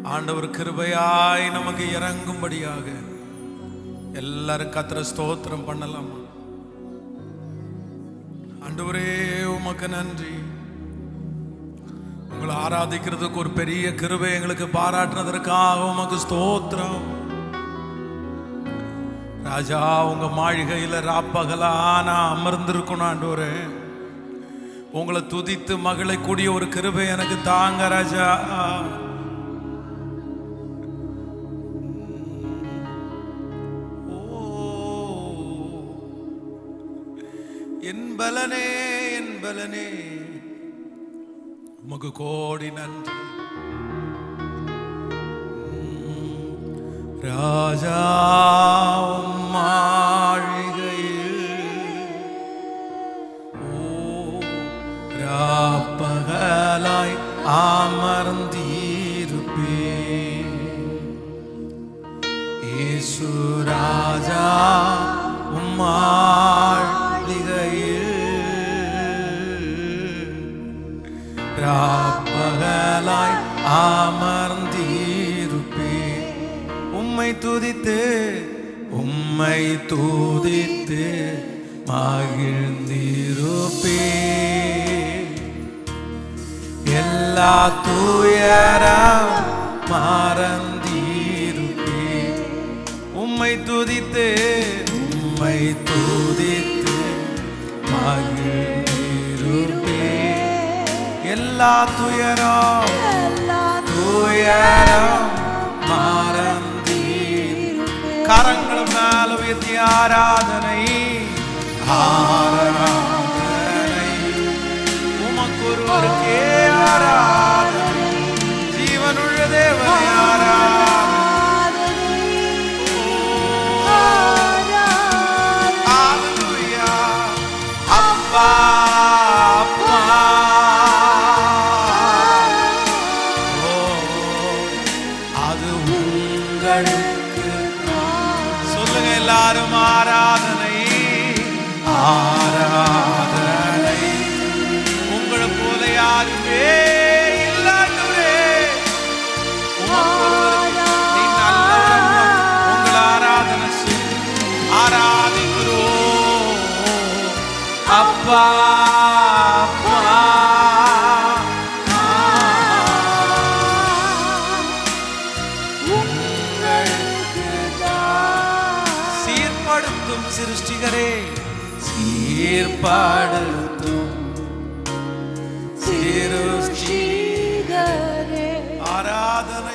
ஆண்டவர் கிருபையாய் நமக்கு இறங்கும்படியாக எல்லாரும் கத்திர ஸ்தோத்திரம் பண்ணலாமா ஆண்டவரே உமக்கு நன்றி உங்களை ஆராதிக்கிறதுக்கு ஒரு பெரிய கிருபை எங்களுக்கு பாராட்டுனதற்காக உமக்கு ஸ்தோத்திரம் ராஜா உங்க மாளிகையில ராப்பகலா நான் அமர்ந்திருக்கணும் ஆண்டவரே உங்களை துதித்து மகளை கூடிய ஒரு கிருபை எனக்கு தாங்க ராஜா ஓ, என் பலனே என் பலனே உமக்கு கோடி நன்றி ராஜா உம் மாளிகையில் ஓ ராப்பகலாய் அமர்ந்தீருப்பே இயேசு ராஜா உம் மாளிகையில் ராப்பகலாய் அமர்ந்தீருப்பே உம்மை துதித்து உம்மை துதித்து மகிழ்ந்திருப்பே எல்லா துயரம் மறந்தீருப்பே உம்மை துதித்து உம்மை துதித்து மகிழ்ந்திருப்பே எல்லா துயரம் துயரம் மறந்தீர் கரங்களை மேல உயர்த்தி ஆராதனை ஆராதனை உமக்கு ஒருவருக்கே ஆராதனை ஜீவனுள்ள தேவனை ஆராதனை ஹalleluya அப்பா அப்பா ஓ, அது உங்களுக்கு சொல்லுங்க எல்லாரும் ஆராதனை ஆராதனை உங்களை போல யாருமே இல்லாதவரே உமக்கு ஒருவருக்கு நீ நல்லவரம்மா. உங்களை ஆராதனை செய்து ஆராதிக்கிறோம் அப்பா அப்பா சீர்படுத்தும் சிருஷ்டிகரே சீர்படுத்தும் சிருஷ்டி ஆராதனை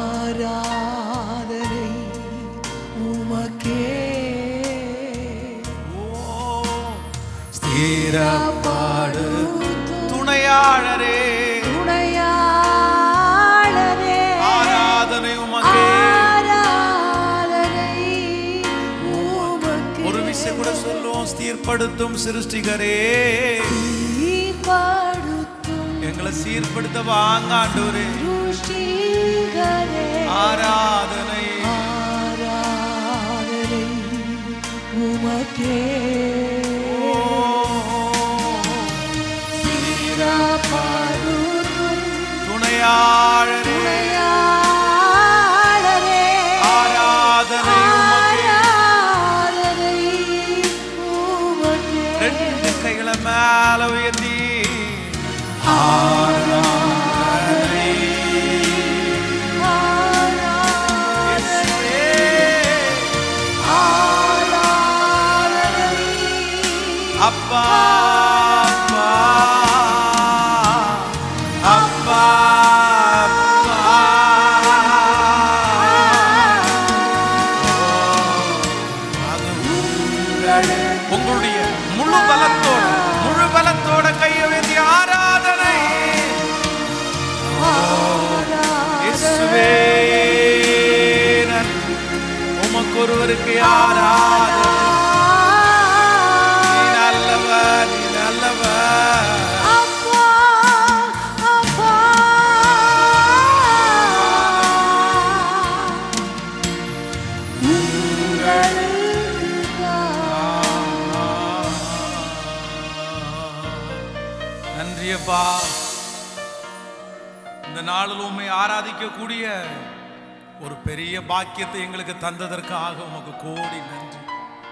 ஆராதனை உமக்கே ஓ, ஸ்திரப்பாடு துணையாளரே துணையாளரே ஆராதனை உமக்கே ஆராதனை உமக்கே ஒரு விஷயம் கூட சொல்லுவோம் சீர்படுத்தும் சிருஷ்டிகரே சீர்படுத்தும் எங்களை சீர்படுத்த வாங்க ஆண்டவரே ருஷிகரே ஆராதனை ஆராதனை உமக்கே ஓ, சீரபடுத்தும் துணையாளரே துணையாளரே ஆராதனை உமக்கே ஆராதனை உமக்கே ரெண்டு கைகளை மேல உயர்த்தி ஆராதனை இயேசுவே. அப்பா அப்பா அப்பா அது உங்களே. உங்களுடைய முழு பலத்தோட முழு பலத்தோட கையை உயர்த்தி ஆராதனை இயேசுவே நன்றி. உமக்கு ஒருவருக்கு ஆராதனை நீ நல்லவர் நீ நல்லவர் நன்றியப்பா இந்த நாளில் உண்மை ஆராதிக்கக்கூடிய ஒரு பெரிய பாக்கியத்தை எங்களுக்கு தந்ததற்காக உமக்கு கோடி நன்றி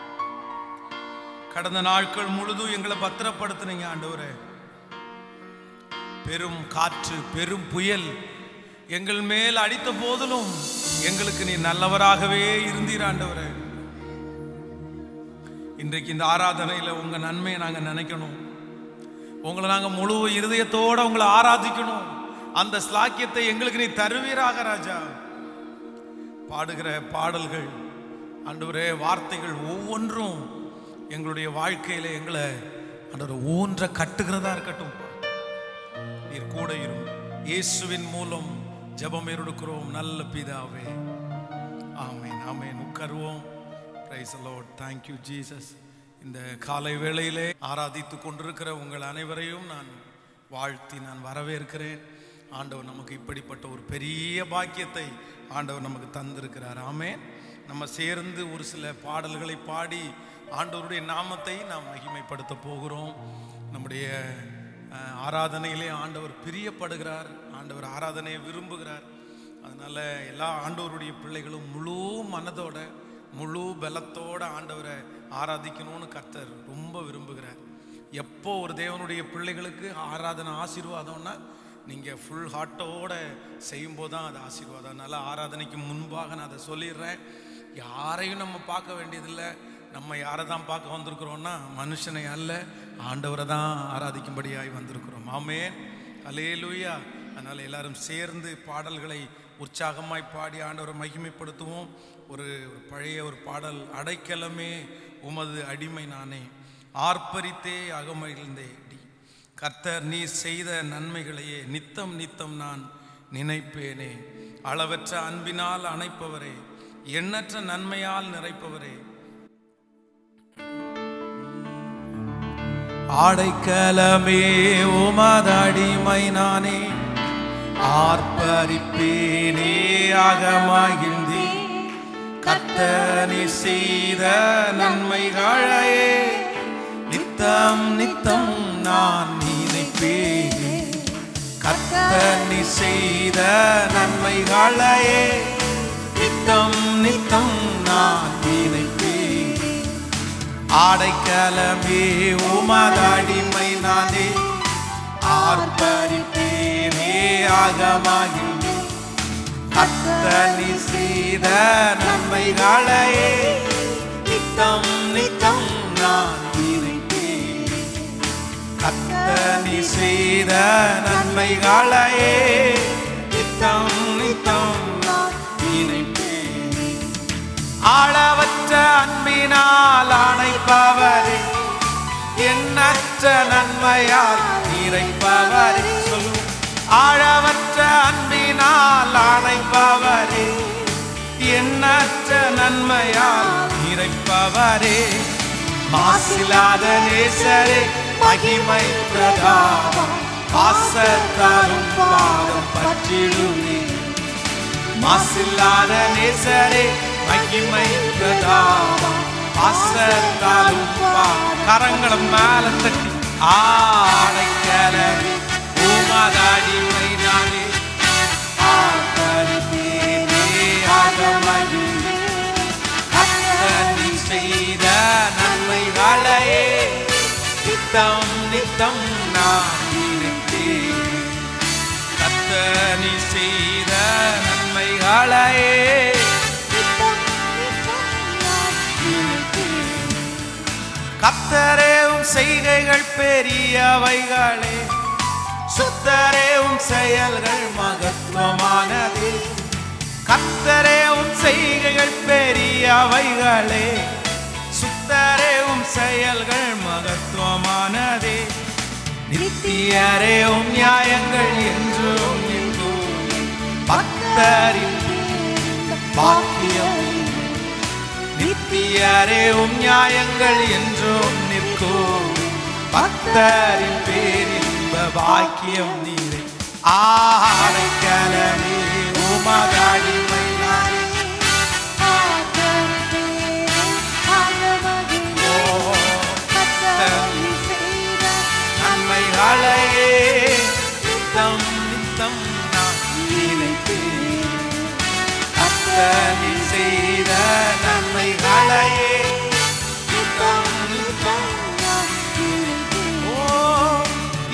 கடந்த நாட்கள் முழுதும் எங்களை பத்திரப்படுத்துனீங்க ஆண்டவரே பெரும் காற்று பெரும் புயல் எங்கள் மேல் அடித்த போதிலும் எங்களுக்கு நீ நல்லவராகவே இருந்தீர் ஆண்டவரே இன்றைக்கு இந்த ஆராதனையில உங்க நன்மையை நாங்க நினைக்கணும் உங்களை நாங்க முழு இருதயத்தோட உங்களை ஆராதிக்கணும் அந்த ஸ்லாக்கியத்தை எங்களுக்கு நீ தருவீராக ராஜா பாடுகிற பாடல்கள் ஆண்டவரே வார்த்தைகள் ஒவ்வொன்றும் எங்களுடைய வாழ்க்கையில எங்களை ஆண்டவர் ஊன்ற கட்டுகிறதா இருக்கட்டும் நீர் கூட இரும் இயேசுவின் மூலம் ஜெபம் எடுக்கிறோம் நல்ல பிதாவே ஆமென் ஆமென் உட்காருவோம் praise Lord thank you Jesus இந்த காலை வேளையிலே ஆராதித்து கொண்டிருக்கிற உங்கள் அனைவரையும் நான் வாழ்த்தி நான் வரவேற்கிறேன் ஆண்டவர் நமக்கு இப்படிப்பட்ட ஒரு பெரிய பாக்கியத்தை ஆண்டவர் நமக்கு தந்திருக்கிறார் ஆமென் நம்ம சேர்ந்து ஒரு சில பாடல்களை பாடி ஆண்டவருடைய நாமத்தை நாம் மகிமைப்படுத்த போகிறோம் நம்முடைய அஹ், ஆராதனையிலே ஆண்டவர் பிரியப்படுகிறார் ஆண்டவர் ஆராதனையை விரும்புகிறார் அதனால எல்லா ஆண்டவருடைய பிள்ளைகளும் முழு மனதோட முழு பலத்தோட ஆண்டவரை ஆராதிக்கணும்னு கர்த்தர் ரொம்ப விரும்புகிறார் எப்போ ஒரு தேவனுடைய பிள்ளைகளுக்கு ஆராதனை ஆசீர்வாதம்னா நீங்கள் ஃபுல் ஹார்ட்டோட செய்யும்போது தான் அது ஆசீர்வாதம் அதனால ஆராதனைக்கு முன்பாக நான் அதை சொல்லிடுறேன் யாரையும் நம்ம பார்க்க வேண்டியதில்லை நம்ம யாரை தான் பார்க்க வந்திருக்கிறோம்னா மனுஷனை அல்ல ஆண்டவரை தான் ஆராதிக்கும்படியாய் வந்திருக்கிறோம் ஆமென் அலேலூயா அதனால் எல்லாரும் சேர்ந்து பாடல்களை உற்சாகமாய் பாடி ஆண்டவரை மகிமைப்படுத்துவோம் ஒரு ஒரு பழைய ஒரு பாடல் அடைக்கலமே உமது அடிமை நானே ஆர்ப்பரித்தே அகமகிழ்ந்தே டி கர்த்தர் நீ செய்த நன்மைகளையே நித்தம் நித்தம் நான் நினைப்பேனே அளவற்ற அன்பினால் அணைப்பவரே எண்ணற்ற நன்மையால் நிறைப்பவரே ஆடைக்கலமே உமதடிமை நானே ஆர்ப்பரிப்பேனே அகமகிழ்ந்தே கத்தனி செய்த நன்மைகளையே நித்தம் நித்தம் நான் நினைப்பேனே கத்தனி செய்த நன்மைகளையே நித்தம் நித்தம் நான் நினைப்பேன் ஆடைக்கலமே உமதடிமை நானே ஆர்ப்பரிப்பேனே ஆகமாகின்றே கத்தனி செய்த நன்மைகளையே நித்தம் நித்தம் நான் நினைப்பேன் கத்தனி செய்த நன்மைகளையே நித்தம் நித்தம் நான் நினைப்பேன் ஆளவற்ற அன்பினால் அணைப்பவரே எண்ணற்ற நன்மையால் நிறைப்பவரே சொல்லும் ஆழவற்ற அன்பினால் அணைப்பவரே எண்ணற்ற நன்மையால் நிறைப்பவரே மாசிலாத நேசரே மகிமை பிரதாபம் பாசத்தாலும் பாதம் பற்றிடுவே மாசில்லாத நேசரே மகிமை பிரதாபம் பாசத்தாலும் பா- கரங்களை மேல தட்டி ஆடைக்கலவி உமதாடிமை நானே ஆர்ப்பரிப்பேனே அகமகிழ்ந்தே. கர்த்தர் செய்த நன்மைகளையே நித்தம் நித்தம் நான் நினைத்தேன் கத்தனி செய்த நன்மைகளையே கத்தரேவும் செய்கைகள் பெரியவைகளே சுத்தரேவும் செயல்கள் மகத்துவமானதே கத்தரேவும் செய்கைகள் பெரியவைகளே சுத்தரேவும் செயல்கள் மகத்துவமானதே நித்தியரேவும் நியாயங்கள் என்றும் என்றும் பக்தரின் பாக்கியம் நித்தியரேவும் நியாயங்கள் என்றும் நிற்கும் பக்தரின் பேரின்ப பாக்கியம் நீரை ஆடைக்கலமே உமதடிமை நானே ஓ, நன்மைகளையே நித்தம் நித்தம் நான்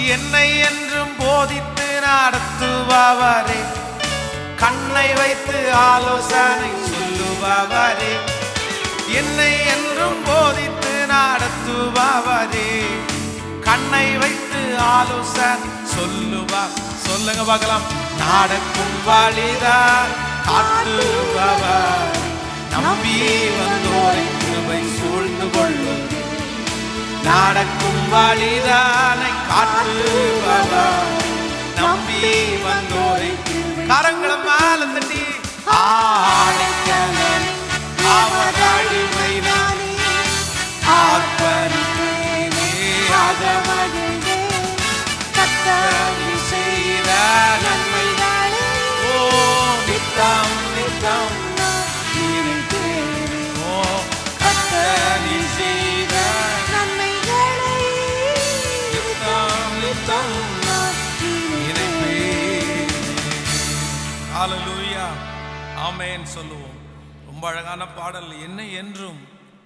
என்னை என்றும் போதித்து நடத்துபவரே கண்ணை வைத்து ஆலோசனை சொல்லுபவரே என்னை என்றும் போதித்து நடத்துபவரே கண்ணை வைத்து ஆலோசனை சொல்லுவா சொல்லுங்க பார்க்கலாம் நடக்கும் வழிதான் காட்டுபவர் நம்பி வந்தோரை கிருபை சூழ்ந்து கொள்ளும் நடக்கும் வழிதானை காட்டுபவர் நம்பி வந்தோரை கரங்களை மேல தட்டி ஆடைக்கலன் அவர் அடிமை நானே ஆர்ப்பரித்தேனே அதமது கத்தரி செய்த நன்மை ஓ நித்தம் நித்தம் ஓ கத்தரி செய்த நித்தம் நித்தம் ஹalleluya ஆமென் சொல்லுவோம் ரொம்ப அழகான பாடல் என்னை என்றும்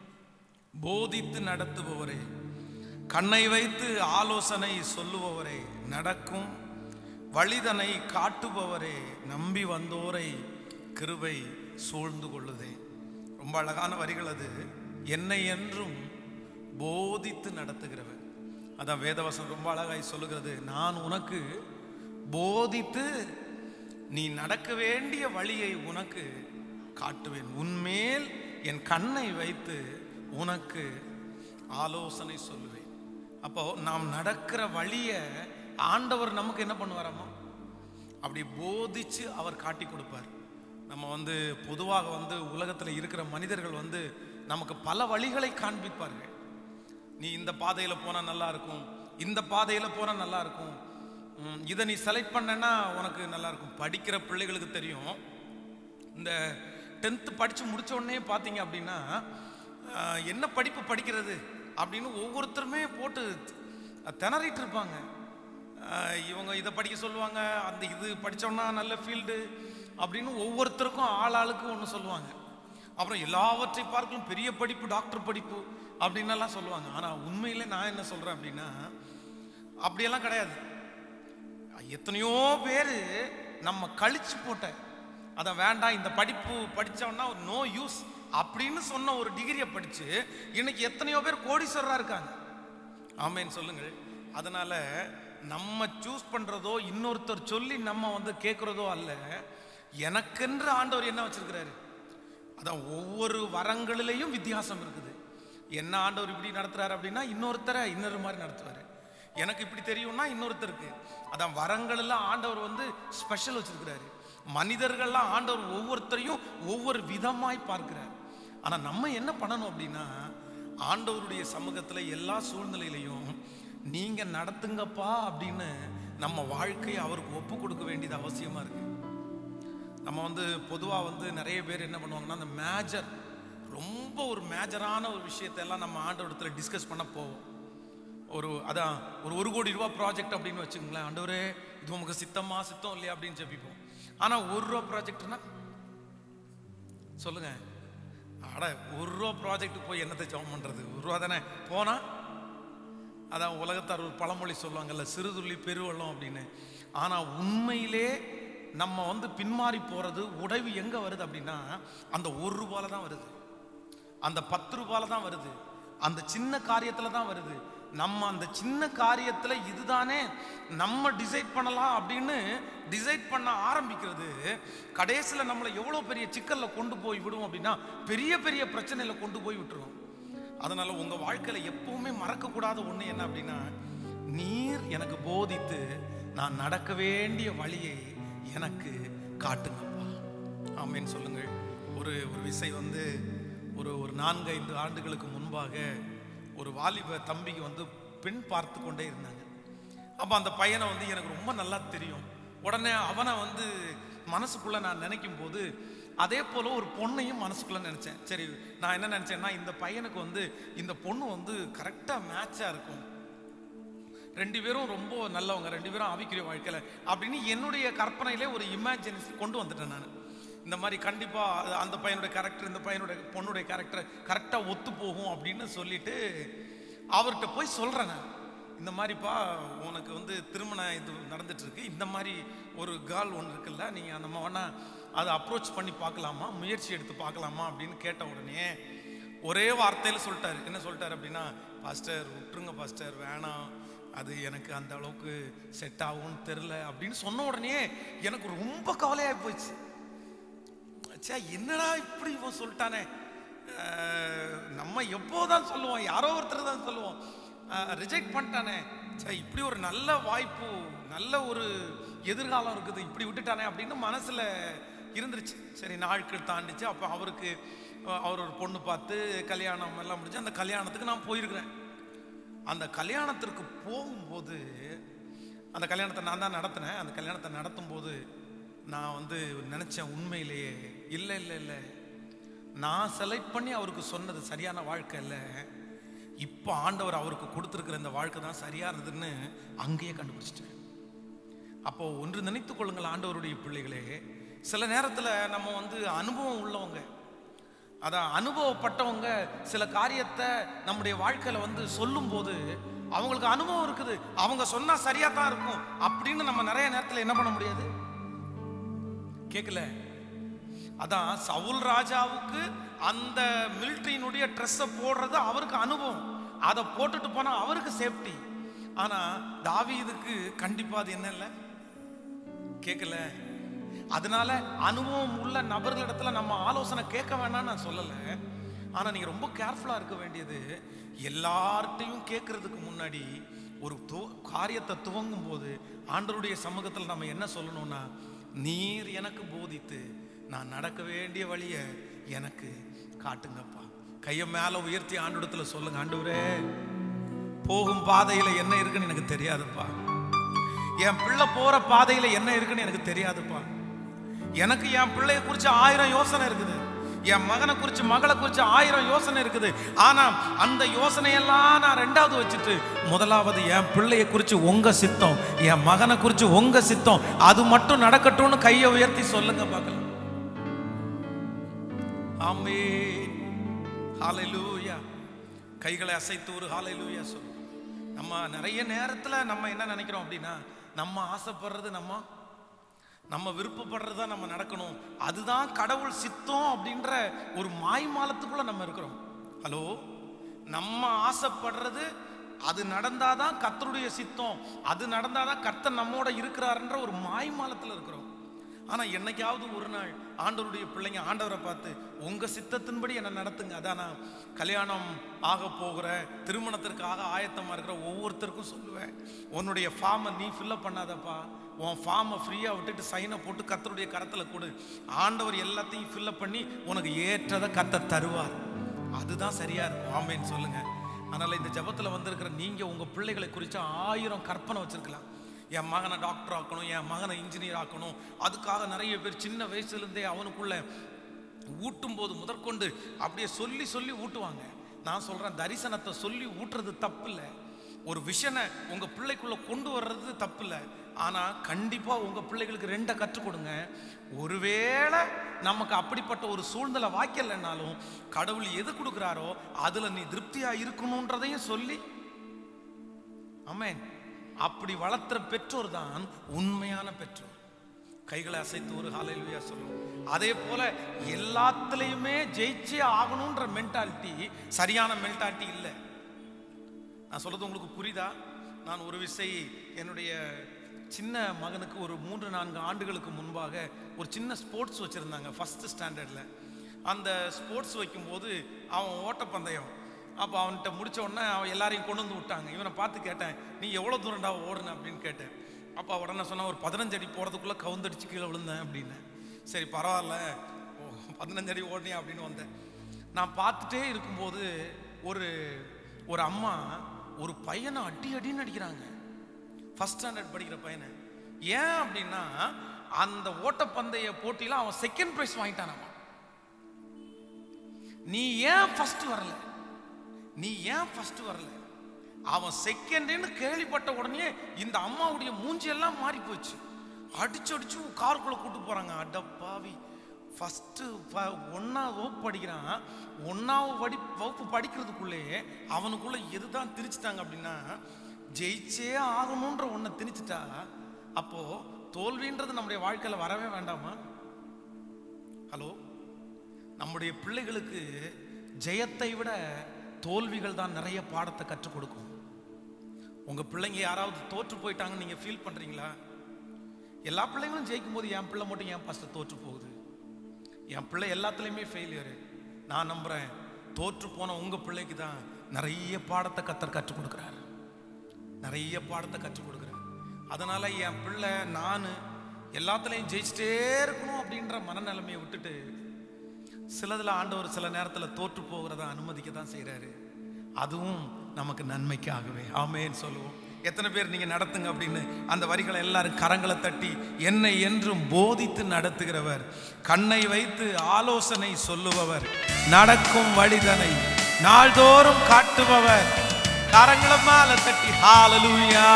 போதித்து நடத்துபவரே கண்ணை வைத்து ஆலோசனை சொல்லுபவரே நடக்கும் வழிதனை காட்டுபவரே நம்பி வந்தோரை கிருபை சூழ்ந்து கொள்ளுதே ரொம்ப அழகான வரிகள் அது என்னை என்றும் போதித்து நடத்துகிறவர் அதான் வேதவசனம் ரொம்ப அழகாய் சொல்லுகிறது நான் உனக்கு போதித்து நீ நடக்க வேண்டிய வழியை உனக்கு காட்டுவேன் உன்மேல் என் கண்ணை வைத்து உனக்கு ஆலோசனை சொல்லுவேன் அப்போ நாம் நடக்கிற வழியை ஆண்டவர் நமக்கு என்ன பண்ணுவாராமா அப்படி போதிச்சு அவர் காட்டி கொடுப்பார் நம்ம வந்து பொதுவாக வந்து உலகத்தில் இருக்கிற மனிதர்கள் வந்து நமக்கு பல வழிகளை காண்பிப்பார்கள் நீ இந்த பாதையில் போனால் நல்லா இருக்கும் இந்த பாதையில் போனால் நல்லா இருக்கும் ம், இதை நீ செலக்ட் பண்ணனா உனக்கு நல்லா இருக்கும் படிக்கிற பிள்ளைகளுக்கு தெரியும் இந்த டென்த்து படித்து முடிச்ச உடனே பார்த்தீங்க அப்படின்னா ஆஹ், என்ன படிப்பு படிக்கிறது அப்படின்னு ஒவ்வொருத்தருமே போட்டு திணறிட்டு இருப்பாங்க ஆஹ், இவங்க இதை படிக்க சொல்லுவாங்க அந்த இது படித்தோம்னா நல்ல ஃபீல்டு அப்படின்னு ஒவ்வொருத்தருக்கும் ஆள் ஆளுக்கு ஒன்று சொல்லுவாங்க அப்புறம் எல்லாவற்றை பார்க்கலும் பெரிய படிப்பு டாக்டர் படிப்பு அப்படின்னு எல்லாம் சொல்லுவாங்க ஆனால் உண்மையிலே நான் என்ன சொல்கிறேன் அப்படின்னா அப்படியெல்லாம் கிடையாது எத்தனையோ பேர் நம்ம கழிச்சு போட்ட அதான் வேண்டாம் இந்த படிப்பு படிச்சவன்னா நோ யூஸ் அப்படின்னு சொன்ன ஒரு டிகிரியை படிச்சு இன்னைக்கு எத்தனையோ பேர் கோடீஸ்வரரா இருக்காங்க ஆமேன்னு சொல்லுங்கள் அதனால நம்ம சூஸ் பண்றதோ இன்னொருத்தர் சொல்லி நம்ம வந்து கேட்கறதோ அல்ல எனக்கென்று ஆண்டவர் என்ன வச்சிருக்கிறாரு அதான் ஒவ்வொரு வரங்களிலையும் வித்தியாசம் இருக்குது என்ன ஆண்டவர் இப்படி நடத்துறாரு அப்படின்னா இன்னொருத்தரை இன்னொரு மாதிரி நடத்துவாரு எனக்கு இப்படி தெரியும்னா இன்னொருத்தருக்கு அதான் வரங்கள் எல்லாம் ஆண்டவர் வந்து ஸ்பெஷல் வச்சிருக்கிறாரு மனிதர்கள்லாம் ஆண்டவர் ஒவ்வொருத்தரையும் ஒவ்வொரு விதமாய் பார்க்கிறார் ஆனா நம்ம என்ன பண்ணணும் அப்படின்னா ஆண்டவருடைய சமூகத்துல எல்லா சூழ்நிலையிலையும் நீங்க நடத்துங்கப்பா அப்படின்னு நம்ம வாழ்க்கையை அவருக்கு ஒப்பு கொடுக்க வேண்டியது அவசியமா இருக்கு நம்ம வந்து பொதுவாக வந்து நிறைய பேர் என்ன பண்ணுவாங்கன்னா அந்த மேஜர் ரொம்ப ஒரு மேஜரான ஒரு விஷயத்தை எல்லாம் நம்ம ஆண்டவரத்தில் டிஸ்கஸ் பண்ண போவோம் ஒரு அதான் ஒரு ஒரு கோடி ரூபா ப்ராஜெக்ட் அப்படின்னு வச்சுக்கோங்களேன் ஆண்டவரே இது உமக்கு சித்தமா சித்தம் இல்லையா அப்படின்னு ஜெபிப்போம் ஆனால் ஒரு ரூபா ப்ராஜெக்ட்னா சொல்லுங்க அட ஒரு ரூபா ப்ராஜெக்ட் போய் என்னத்தை ஜெபம் பண்றது ஒரு ரூபா தானே போனா அதான் உலகத்தார் ஒரு பழமொழி சொல்லுவாங்கல்ல சிறுதுள்ளி பெருவெள்ளம் அப்படின்னு ஆனா உண்மையிலே நம்ம வந்து பின்மாறி போறது உடைவு எங்க வருது அப்படின்னா அந்த ஒரு ரூபால தான் வருது அந்த பத்து ரூபால தான் வருது அந்த சின்ன காரியத்துல தான் வருது நம்ம அந்த சின்ன காரியத்துல இதுதானே நம்ம டிசைட் பண்ணலாம் அப்படின்னு டிசைட் பண்ண ஆரம்பிக்கிறது கடைசியில நம்மளை எவ்வளவு பெரிய சிக்கல்ல கொண்டு போய் விடும் அப்படின்னா பெரிய பெரிய பிரச்சனையில கொண்டு போய் விட்டுரும் அதனால உங்க வாழ்க்கையில எப்பவுமே மறக்கக்கூடாத ஒண்ணு என்ன அப்படின்னா நீர் எனக்கு போதித்து நான் நடக்க வேண்டிய வழியை எனக்கு காட்டுங்கப்பா ஆமேன்னு சொல்லுங்கள் ஒரு ஒரு விசை வந்து ஒரு ஒரு நான்கு ஐந்து ஆண்டுகளுக்கு முன்பாக ஒரு வாலிப தம்பிக்கு வந்து பெண் பார்த்து கொண்டே இருந்தாங்க அப்போ அந்த பையனை வந்து எனக்கு ரொம்ப நல்லா தெரியும் உடனே அவனை வந்து மனசுக்குள்ள நான் நினைக்கும் போது அதே போல ஒரு பொண்ணையும் மனசுக்குள்ள நினைச்சேன் சரி நான் என்ன நினைச்சேன்னா இந்த பையனுக்கு வந்து இந்த பொண்ணு வந்து கரெக்டாக மேட்சாக இருக்கும் ரெண்டு பேரும் ரொம்ப நல்லவங்க ரெண்டு பேரும் ஆவிக்குரிய வாழ்க்கையில அப்படின்னு என்னுடைய கற்பனையிலே ஒரு இமேஜினேஷன் கொண்டு வந்துட்டேன் நான் இந்த மாதிரி கண்டிப்பா அது- அந்த பையனுடைய கேரக்டர் இந்த பையனுடைய பொண்ணுடைய கேரக்டர் கரெக்டா ஒத்து போகும் அப்படின்னு சொல்லிட்டு அவர்கிட்ட போய் சொல்றேன் நான் இந்த மாதிரிப்பா உனக்கு வந்து திருமணம் இது நடந்துட்டு இருக்கு இந்த மாதிரி ஒரு கேர்ள் ஒன்று இருக்குல்ல நீங்கள் நம்ம வேணா அதை அப்ரோச் பண்ணி பார்க்கலாமா முயற்சி எடுத்து பார்க்கலாமா அப்படின்னு கேட்ட உடனே ஒரே வார்த்தையில் சொல்லிட்டாரு என்ன சொல்லிட்டாரு அப்படின்னா பாஸ்டர் விட்டுருங்க பாஸ்டர் வேணாம் அது எனக்கு அந்த அளவுக்கு செட் ஆகும்னு தெரில அப்படின்னு சொன்ன உடனே எனக்கு ரொம்ப கவலையாகி போச்சு ச்சே என்னடா இப்படி இவன் சொல்லிட்டானே அஹ், நம்ம எப்போதான் சொல்லுவோம் யாரோ ஒருத்தர் தான் சொல்லுவோம் ரிஜெக்ட் பண்ணிட்டானே ச்சே இப்படி ஒரு நல்ல வாய்ப்பு நல்ல ஒரு எதிர்காலம் இருக்குது இப்படி விட்டுட்டானே அப்படின்னு மனசுல இருந்துருச்சு சரி நாட்கள் தாண்டிச்சு அப்போ அவருக்கு அஹ், அவர் ஒரு பொண்ணு பார்த்து கல்யாணம் எல்லாம் முடிஞ்சு அந்த கல்யாணத்துக்கு நான் போயிருக்கிறேன் அந்த கல்யாணத்திற்கு போகும்போது அந்த கல்யாணத்தை நான் தான் நடத்தினேன் அந்த கல்யாணத்தை நடத்தும் போது நான் வந்து நினைச்சேன் உண்மையிலேயே இல்லை இல்லை இல்லை நான் செலக்ட் பண்ணி அவருக்கு சொன்னது சரியான வாழ்க்கை இல்லை இப்போ ஆண்டவர் அவருக்கு கொடுத்துருக்கிற இந்த வாழ்க்கை தான் சரியானதுன்னு அங்கேயே கண்டுபிடிச்சிட்டேன் அப்போ ஒன்று நினைத்துக் கொள்ளுங்கள் ஆண்டவருடைய பிள்ளைகளே சில நேரத்தில் நம்ம வந்து அனுபவம் உள்ளவங்க அதான் அனுபவப்பட்டவங்க சில காரியத்தை நம்முடைய வாழ்க்கையில வந்து சொல்லும்போது அவங்களுக்கு அனுபவம் இருக்குது அவங்க சொன்னா சரியா தான் இருக்கும் அப்படின்னு நம்ம நிறைய நேரத்தில் என்ன பண்ண முடியாது கேட்கல அதான் சவுல் ராஜாவுக்கு அந்த மிலிட்டரியினுடைய ட்ரெஸ்ஸை போடுறது அவருக்கு அனுபவம் அதை போட்டுட்டு போனா அவருக்கு சேஃப்டி ஆனா தாவீதுக்கு கண்டிப்பா அது என்ன இல்லை கேட்கல அதனால அனுபவம் உள்ள நபர்களிடத்துல நம்ம ஆலோசனை கேட்க வேணாம்னு நான் சொல்லலை ஆனா நீங்க ரொம்ப கேர்ஃபுல்லா இருக்க வேண்டியது எல்லார்ட்டையும் கேட்கறதுக்கு முன்னாடி ஒரு து- காரியத்தை துவங்கும் போது ஆண்டவருடைய சமூகத்தில் நம்ம என்ன சொல்லணும்னா நீர் எனக்கு போதித்து நான் நடக்க வேண்டிய வழியை எனக்கு காட்டுங்கப்பா கையை மேல உயர்த்தி ஆண்டவரத்துல சொல்லுங்க ஆண்டவரே போகும் பாதையில என்ன இருக்குன்னு எனக்கு தெரியாதுப்பா என் பிள்ளை போற பாதையில என்ன இருக்குன்னு எனக்கு தெரியாதுப்பா எனக்கு என் பிள்ளைய குறிச்சு ஆயிரம் யோசனை இருக்குது என் மகனை குறிச்சு மகளை குறிச்சு ஆயிரம் யோசனை இருக்குது ஆனா அந்த யோசனையெல்லாம் நான் ரெண்டாவது வச்சுட்டு முதலாவது என் பிள்ளைய குறிச்சு உங்க சித்தம் என் மகனை குறிச்சு உங்க சித்தம் அது மட்டும் நடக்கட்டும்னு கையை உயர்த்தி சொல்லுங்க பார்க்கலாம் ஆமே ஹalleluya கைகளை அசைத்து ஒரு ஹalleluya சொல்லு நம்ம நிறைய நேரத்துல நம்ம என்ன நினைக்கிறோம் அப்படின்னா நம்ம ஆசைப்படுறது நம்ம நம்ம விருப்பப்படுறது தான் நம்ம நடக்கணும் அதுதான் கடவுள் சித்தம் அப்படின்ற ஒரு மாய்மாலத்துக்குள்ள நம்ம இருக்கிறோம் ஹலோ நம்ம ஆசைப்படுறது அது நடந்தாதான் கர்த்தருடைய சித்தம் அது நடந்தாதான் கர்த்தர் நம்மோட இருக்கிறாருன்ற ஒரு மாய்மாலத்துல இருக்கிறோம் ஆனா என்னைக்காவது ஒரு நாள் ஆண்டவருடைய பிள்ளைங்க ஆண்டவரை பார்த்து உங்க சித்தத்தின்படி என்ன நடத்துங்க அதான் நான் கல்யாணம் ஆக போகிற திருமணத்திற்காக ஆயத்தமா இருக்கிற ஒவ்வொருத்தருக்கும் சொல்லுவேன் உன்னுடைய ஃபார்மை நீ ஃபில்லப் பண்ணாதப்பா உன் ஃபார்மை ஃப்ரீயா விட்டுட்டு சைனை போட்டு கத்தருடைய கரத்துல கொடு ஆண்டவர் எல்லாத்தையும் ஃபில்லப் பண்ணி உனக்கு ஏற்றதை கத்த தருவார் அதுதான் சரியா இருக்கும் ஆமேன்னு சொல்லுங்க அதனால இந்த ஜெபத்துல வந்திருக்கிற நீங்க உங்க பிள்ளைகளை குறித்து ஆயிரம் கற்பனை வச்சிருக்கலாம் என் மகனை டாக்டர் ஆக்கணும் என் மகனை இன்ஜினியர் ஆக்கணும் அதுக்காக நிறைய பேர் சின்ன வயசுலேருந்தே அவனுக்குள்ள ஊட்டும் போது முதற்கொண்டு அப்படியே சொல்லி சொல்லி ஊட்டுவாங்க நான் சொல்றேன் தரிசனத்தை சொல்லி ஊட்டுறது தப்பு இல்லை ஒரு விஷனை உங்க பிள்ளைக்குள்ள கொண்டு வர்றது தப்பு இல்லை ஆனா கண்டிப்பா உங்க பிள்ளைகளுக்கு ரெண்டை கற்றுக் கொடுங்க ஒருவேளை நமக்கு அப்படிப்பட்ட ஒரு சூழ்நிலை வாய்க்கலைன்னாலும் கடவுள் எது கொடுக்குறாரோ அதுல நீ திருப்தியா இருக்கணுன்றதையும் சொல்லி ஆமென் அப்படி வளர்த்துற பெற்றோர் தான் உண்மையான பெற்றோர் கைகளை அசைத்து ஒரு ஹalleluya சொல்லும் அதே போல எல்லாத்துலயுமே ஜெயிச்சே ஆகணுன்ற மென்டாலிட்டி சரியான மென்டாலிட்டி இல்லை நான் சொல்றது உங்களுக்கு புரியுதா நான் ஒரு விசை என்னுடைய சின்ன மகனுக்கு ஒரு மூன்று நான்கு ஆண்டுகளுக்கு முன்பாக ஒரு சின்ன ஸ்போர்ட்ஸ் வச்சுருந்தாங்க ஃபஸ்ட்டு ஸ்டாண்டர்டில் அந்த ஸ்போர்ட்ஸ் வைக்கும்போது அவன் ஓட்டப்பந்தயம் அப்போ அவன்கிட்ட முடிச்ச உடனே அவன் எல்லாரையும் கொண்டு வந்து விட்டாங்க இவனை பார்த்து கேட்டேன் நீ எவ்வளோ தூரம்டா ஓடுன அப்படின்னு கேட்டேன் அப்போ உடனே சொன்னா ஒரு பதினஞ்சு அடி போகிறதுக்குள்ளே கவுந்தடிச்சு கீழே விழுந்தேன் அப்படின்னு சரி பரவாயில்ல ஓ பதினஞ்சு அடி ஓடினியா அப்படின்னு வந்தேன் நான் பார்த்துட்டே இருக்கும்போது ஒரு ஒரு அம்மா ஒரு பையனை அடி அடின்னு அடிக்கிறாங்க ஃபர்ஸ்ட் ஸ்டாண்டர்ட் படிக்கிற பையனை ஏன் அப்படின்னா அந்த ஓட்டப்பந்தய போட்டியில அவன் செகண்ட் ப்ரைஸ் வாங்கிட்டானாமா நீ ஏன் ஃபர்ஸ்ட் வரல நீ ஏன் ஃபர்ஸ்ட் வரல அவன் செகண்ட்னு கேள்விப்பட்ட உடனே இந்த அம்மாவுடைய மூஞ்சி எல்லாம் மாறி போச்சு அடிச்சு அடிச்சு காருக்குள்ள கூட்டு போறாங்க அடப்பாவி ஃபஸ்ட்டு ஒன்றாவது வகுப்பு படிக்கிறான் ஒன்றாவது படி வகுப்பு படிக்கிறதுக்குள்ளே அவனுக்குள்ள எதுதான் திரிச்சிட்டாங்க அப்படின்னா ஜெயிச்சே ஆகணுன்ற ஒன்றை திணிச்சிட்டா அப்போ தோல்வின்றது நம்முடைய வாழ்க்கையில வரவே வேண்டாமா ஹலோ நம்முடைய பிள்ளைகளுக்கு ஜெயத்தை விட தோல்விகள் தான் நிறைய பாடத்தை கற்றுக் கொடுக்கும் உங்க பிள்ளைங்க யாராவது தோற்று போயிட்டாங்கன்னு நீங்க ஃபீல் பண்றீங்களா எல்லா பிள்ளைங்களும் ஜெயிக்கும் போது என் பிள்ளை மட்டும் ஏன் ஃபர்ஸ்ட் தோற்று போகுது என் பிள்ளை எல்லாத்துலேயுமே ஃபெயிலியரு நான் நம்புறேன் தோற்று போன உங்க பிள்ளைக்கு தான் நிறைய பாடத்தை கத்தர் கற்றுக் கொடுக்குறாரு நிறைய பாடத்தை கற்றுக் கொடுக்குறாரு அதனால என் பிள்ளை நான் எல்லாத்துலேயும் ஜெயிச்சிட்டே இருக்கணும் அப்படின்ற மனநிலைமையை விட்டுட்டு சிலதுல ஆண்டவர் சில நேரத்தில் தோற்று போகிறத அனுமதிக்க தான் செய்கிறாரு அதுவும் நமக்கு நன்மைக்காகவே ஆமேன்னு சொல்லுவோம் எத்தனை பேர் நீங்க நடத்துங்க அப்படின்னு அந்த வரிகளை எல்லாரும் கரங்களை தட்டி என்னை என்றும் போதித்து நடத்துகிறவர் கண்ணை வைத்து ஆலோசனை சொல்லுபவர் நடக்கும் வழிதனை நாள்தோறும் காட்டுபவர் கரங்களை மேல தட்டி ஹாலலூயா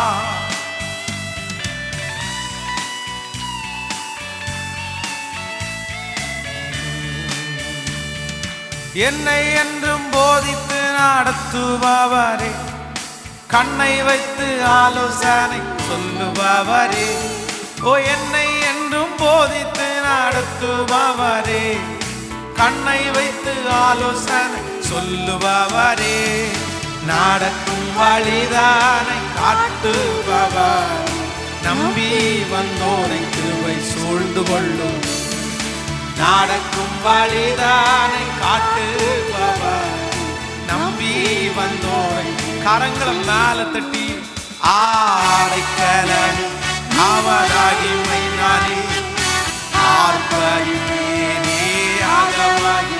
என்னை என்றும் போதித்து நடத்துபவரே கண்ணை வைத்து ஆலோசனை சொல்லுபவரே ஓ என்னை என்றும் போதித்து நடத்துபவரே கண்ணை வைத்து ஆலோசனை சொல்லுபவரே நடக்கும் வழிதானை காட்டுபவர் நம்பி வந்தோரை கிருபை சூழ்ந்து கொள்ளும் நடக்கும் வழிதானை காட்டுபவர் நம்பி வந்தோரை கரங்களை மேல தட்டி ஆடைக்கலன் அவராகிமை நானே ஆர்ப்பரிப்பேனே ஆகவாகி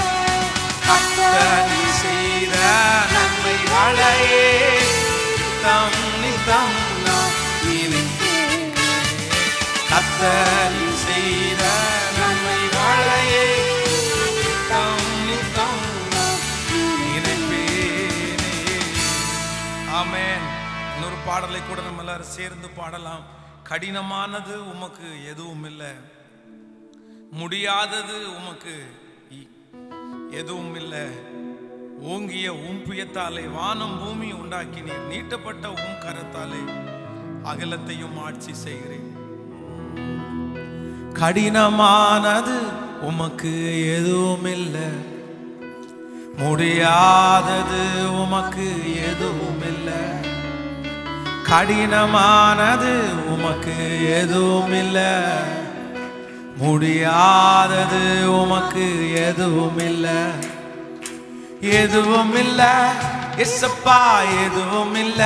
கத்தனி செய்த நன்மைகளையே தம் நித்தம் நாம் நினைப்பேன். கத்தனி செய்த நன்மைகளையே தம் நித்தம் நாம் நினைப்பேனே. ஆமென் இன்னொரு பாடலை கூட நம்ம எல்லாரும் சேர்ந்து பாடலாம் கடினமானது உமக்கு எதுவும் இல்லை முடியாதது உமக்கு இ- எதுவும் இல்லை ஓங்கிய உம் புயத்தாலே வானம் பூமி உண்டாக்கினீர் நீட்டப்பட்ட உம் கரத்தாலே அகலத்தையும் ஆட்சி செய்கிறேன் கடினமானது உமக்கு எதுவும் இல்லை முடியாதது உமக்கு எதுவும் இல்லை கடினமானது உமக்கு எதுவும் இல்லை முடியாதது உமக்கு எதுவும் இல்லை எதுவும் இல்ல எசப்பா எதுவும் இல்ல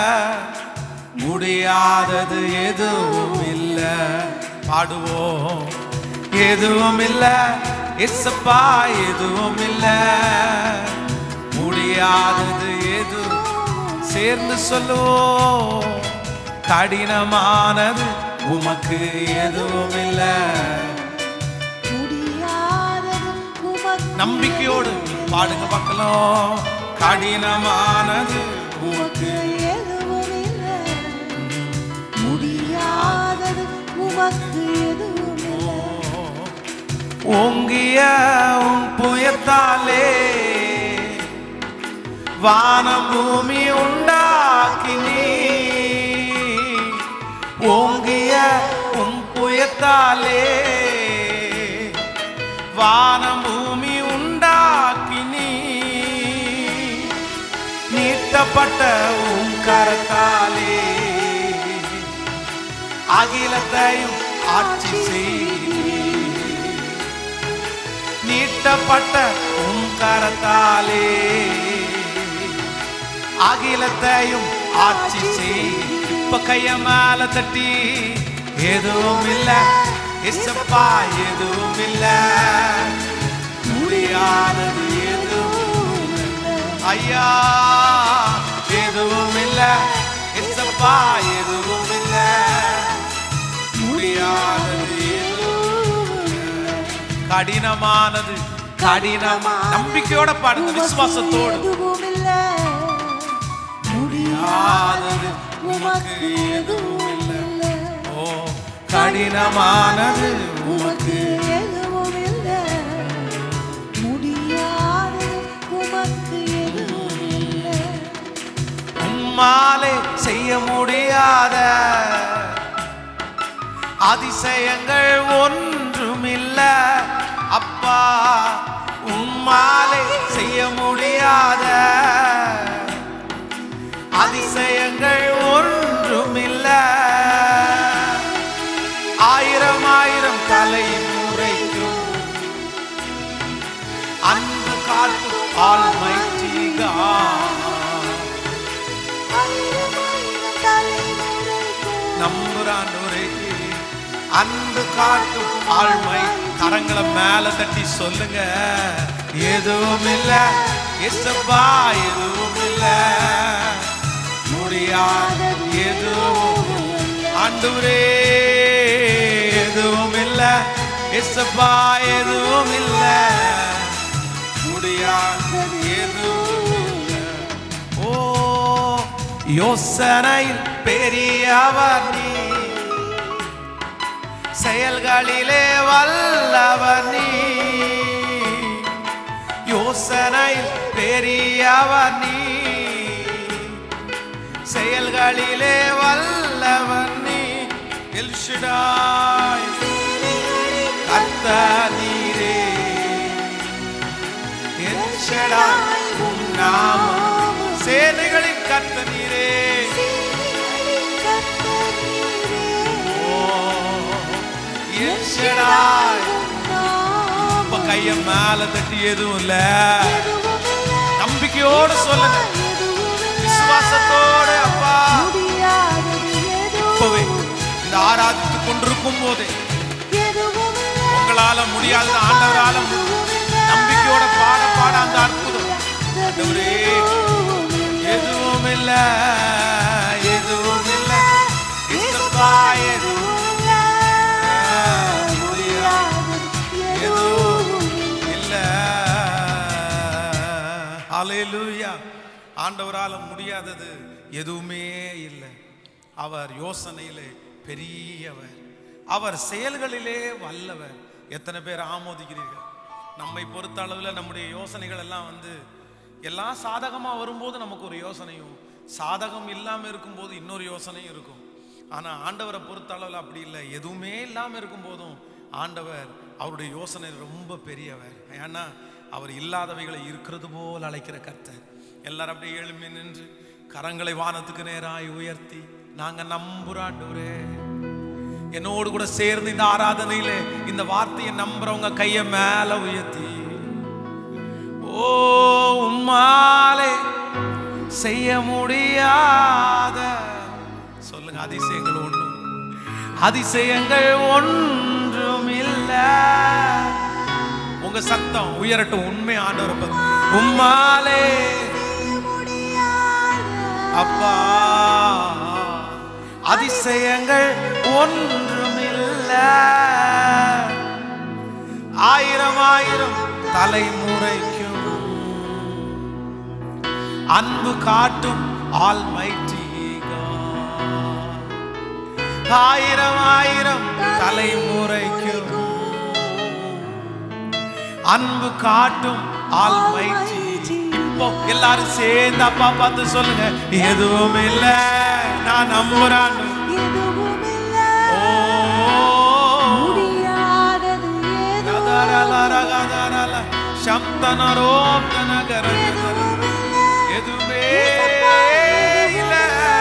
முடியாதது எதுவும் இல்ல பாடுவோம் எதுவும் இல்ல எசப்பா எதுவும் இல்ல முடியாதது எது சேர்ந்து சொல்லுவோம் கடினமானது உமக்கு எதுவும் இல்லை முடியாதது உமக்கு நம்பிக்கையோடு பாடுங்க பார்க்கலாம் கடினமானது உமக்கு எதுவும் இல்லை முடியாதது உமக்கு எதுவும் இல்லை ஓங்கிய உன் புயத்தாலே வானம் பூமி உண்டாக்கினி ஓங்கிய உன் புயத்தாலே வானம் பூமி உண்டாக்கினி நீட்டப்பட்ட உன் கரத்தாலே அகிலத்தையும் ஆட்சி செய்தீர் நீட்டப்பட்ட உன் கரத்தாலே அகிலத்தையும் ஆட்சி செய் இப்ப கைய மேல தட்டி எதுவும் இல்ல இசப்பா எதுவும் இல்ல முடியாதது எதுவும் ஐயா எதுவும் இல்ல இசப்பா எதுவும் இல்ல முடியாதது எதுவும் கடினமானது கடினமா நம்பிக்கையோட பாடுங்க விசுவாசத்தோடு எதுவும் இல்லை முடியாதது உமக்கு எதுவும் இல்லை ஓ கடினமானது உமக்கு எதுவும் இல்லை முடியாதது உமக்கு எதுவும் இல்லை உம்மாலே செய்ய முடியாத அதிசயங்கள் ஒன்றுமில்ல அப்பா உம்மாலே செய்ய முடியாத அதிசயங்கள் ஒன்றுமில்ல ஆயிரம் ஆயிரம் தலைமுறைக்கும் அன்பு காட்டும் ஆல்மைட்டி ஆயிரம் ஆயிரம் தலைமுறைக்கும் நம்புறாண்டோரே அன்பு காட்டும் ஆழ்மை கரங்களை மேல தட்டி சொல்லுங்க எதுவும் இல்ல எசப்பா எதுவும் இல்ல முடியாத எதுவும் ஆண்டவரே எதுவும் இல்ல எசப்பா எதுவும் இல்ல முடியாத எதுவும் இல்ல ஓ யோசனையில் பெரியவர் நீ செயல்களிலே வல்லவர் நீ யோசனையில் பெரியவர் நீ செயல்களிலே வல்லவர் நீ எல்ஷிடாய் கத்த நீரே எல்ஷடாய் உம் நாமம் சேனைகளின் கத்த நீரே சேனைகளின் கர்த்தர் நீரே. ஓ எல்ஷடாய் நாமம் இப்ப கைய மேல தட்டி எதுவும் இல்ல எதுவும் இல்ல, நம்பிக்கையோடு சொல்லுங்க எதுவும் இல்ல. விசுவாசத்தோட அப்பா முடியாதது இப்பவே எதுவும் இந்த ஆராதித்து கொண்டிருக்கும் போதே எதுவும் இல்ல. உங்களால முடியாத ஆண்டவரால முடியும். நம்பிக்கையோட பாட பாட அந்த அற்புதம் ஆண்டவரே எதுவும் இல்ல எதுவும் இல்ல இசப்பா எதுவும் எதுவும் இல்ல ஹalleluya ஆண்டவரால முடியாதது எதுவுமே இல்லை அவர் யோசனையிலே பெரியவர் அவர் செயல்களிலே வல்லவர் எத்தனை பேர் ஆமோதிக்கிறீர்கள் நம்மை பொறுத்த அளவில் நம்முடைய யோசனைகள் எல்லாம் வந்து எல்லாம் சாதகமாக வரும்போது நமக்கு ஒரு யோசனையும் சாதகம் இல்லாமல் இருக்கும்போது இன்னொரு யோசனையும் இருக்கும் ஆனால் ஆண்டவரை பொறுத்த அளவில் அப்படி இல்லை எதுவுமே இல்லாமல் இருக்கும்போதும் ஆண்டவர் அவருடைய யோசனை ரொம்ப பெரியவர் ஏன்னா அவர் இல்லாதவைகளை இருக்கிறது போல் அழைக்கிற கர்த்தர் எல்லாரும் அப்படியே எழும்பி நின்று கரங்களை வானத்துக்கு நேராய் உயர்த்தி நாங்க நம்புறாண்டவரே என்னோடு கூட சேர்ந்து இந்த ஆராதனையில இந்த வார்த்தையை நம்புறவங்க கைய மேல உயர்த்தி ஓ உம்மாலே செய்ய முடியாத சொல்லுங்க அதிசயங்கள் ஒன்றும் அதிசயங்கள் ஒன்றும் இல்ல உங்க சத்தம் உயரட்டும் உண்மை ஆண்டவரை பத்தி. உம்மாலே அப்பா அதிசயங்கள் ஒன்றுமில்ல ஆயிரம் ஆயிரம் தலைமுறைக்கும் அன்பு காட்டும் ஆல்மைட்டி ஆயிரம் ஆயிரம் தலைமுறைக்கும் அன்பு காட்டும் ஆல்மைட்டி இப்போ எல்லாரும் சேர்ந்து அப்பா பார்த்து சொல்லுங்க எதுவும் இல்ல நான் நம்புறான் எதுவும் இல்ல ஓ முடியாதது எதுவும் கதரலரகதரல, சப்தனரோப்தனகர, எதுவும் இல்ல எதுவுமே ஏசப்பா, இல்ல.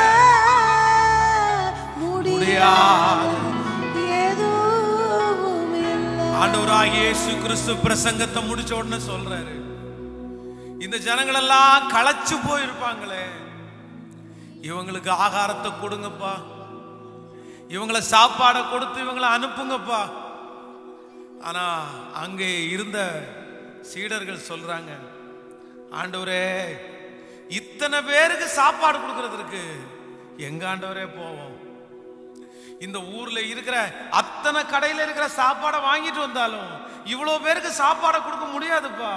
முடியாது எதுவும் இல்ல ஆண்டவராகிய இயேசு கிறிஸ்து பிரசங்கத்தை முடிச்ச உடனே சொல்றாரு இந்த ஜனங்கள் எல்லாம் களைச்சு போயிருப்பாங்களே இவங்களுக்கு ஆகாரத்தை கொடுங்கப்பா இவங்களை சாப்பாடை கொடுத்து இவங்களை அனுப்புங்கப்பா ஆனா அங்கே இருந்த சீடர்கள் சொல்றாங்க ஆண்டவரே இத்தனை பேருக்கு சாப்பாடு கொடுக்கறதுக்கு எங்க ஆண்டவரே போவோம் இந்த ஊர்ல இருக்கிற அத்தனை கடையில இருக்கிற சாப்பாடை வாங்கிட்டு வந்தாலும் இவ்வளவு பேருக்கு சாப்பாடை கொடுக்க முடியாதுப்பா